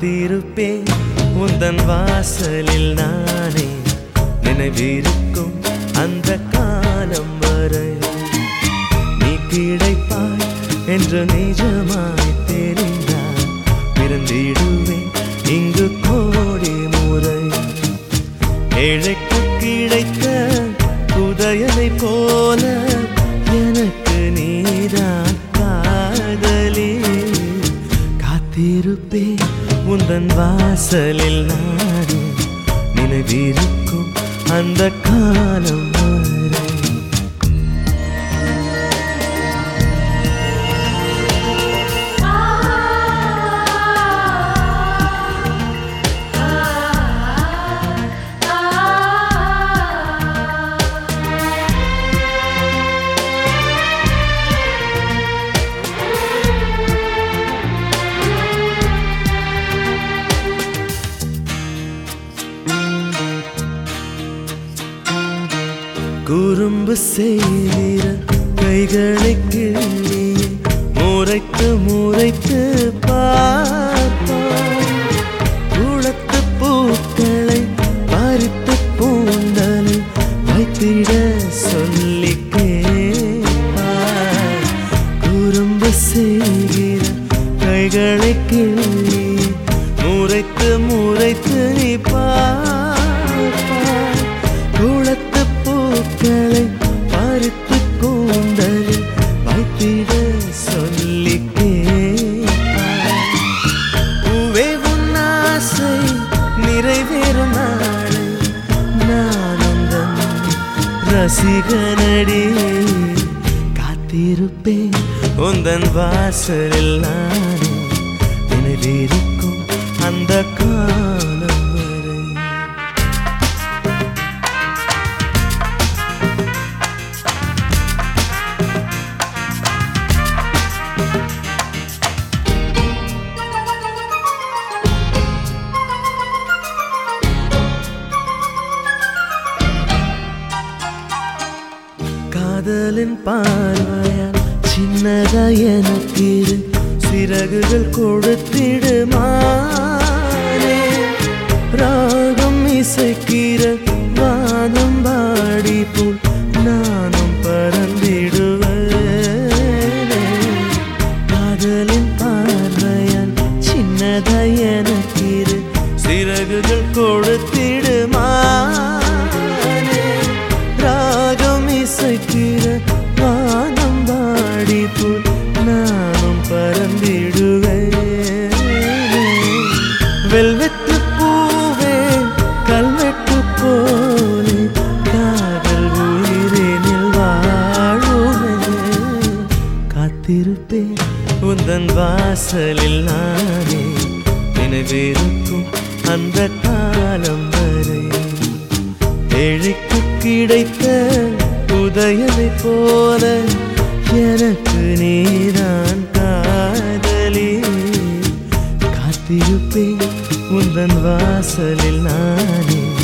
காத்திருப்பேன் உந்தன் வாசலில் நானே நினைவிருக்கும் அந்த காலம் வரை நீ கிடைப்பாய் என்று நிஜமாய் தெரிந்தால் பிறந்திடுவேன் இங்கு கோடி முறை ஏழைக்கு கிடைத்த புதையலை போல எனக்கு நீதான் காதலி காத்திருப்பேன் உந்தன் வாசலில் நானே நினைவிருக்கும் அந்த காலம் வரை குறும்பு செய்கிற கைகளை கிள்ளி முறைத்து முறைத்து பார்ப்பாய் குளத்து பூக்களை பறித்து பூந்தலை வைத்திட சொல்லி கேட்பாய் குறும்பு செய்கிற கைகளை கிள்ளி முறைத்து முறைத்து நீ பார்ப்பாய் குளத்து பூக்களை பறித்து கூந்தலில் வைத்திட சொல்லி கேட்பாய். பூவே உன் ஆசை நிறைவேறும் நாளை நான் உந்தன் ரசிகனடி காத்திருப்பேன் உந்தன் வாசலில் நானே நினைவிருக்கும் அந்த காலம் வரை காதலின் பார்வையால் சின்னதா எனக்கு இரு சிறகுகள் கொடுத்திடுமானே ராகம் இசைக்கிற வானம் பாடி போல் நானும் பறந்திடுவேனே காதலின் பார்வையால் சின்னதா எனக்கு இரு சிறகுகள் கொடுத்திடுமானே ராகம் இசைக்கிற வானம் பாடி போல் நானும் பறந்திடுவேன் வெல்வெட்டு பூவே கல்வெட்டு போலே காதல் உயிரினில் வாழுமே காத்திருப்பேன் உந்தன் வாசலில் நானே நினைவிருக்கும் அந்த காலம் வரை ஏழைக்கு கிடைத்த உதயனை போல எனக்கு நீதான் காதலி காத்திருப்பேன் உந்தன் வாசலில் நானே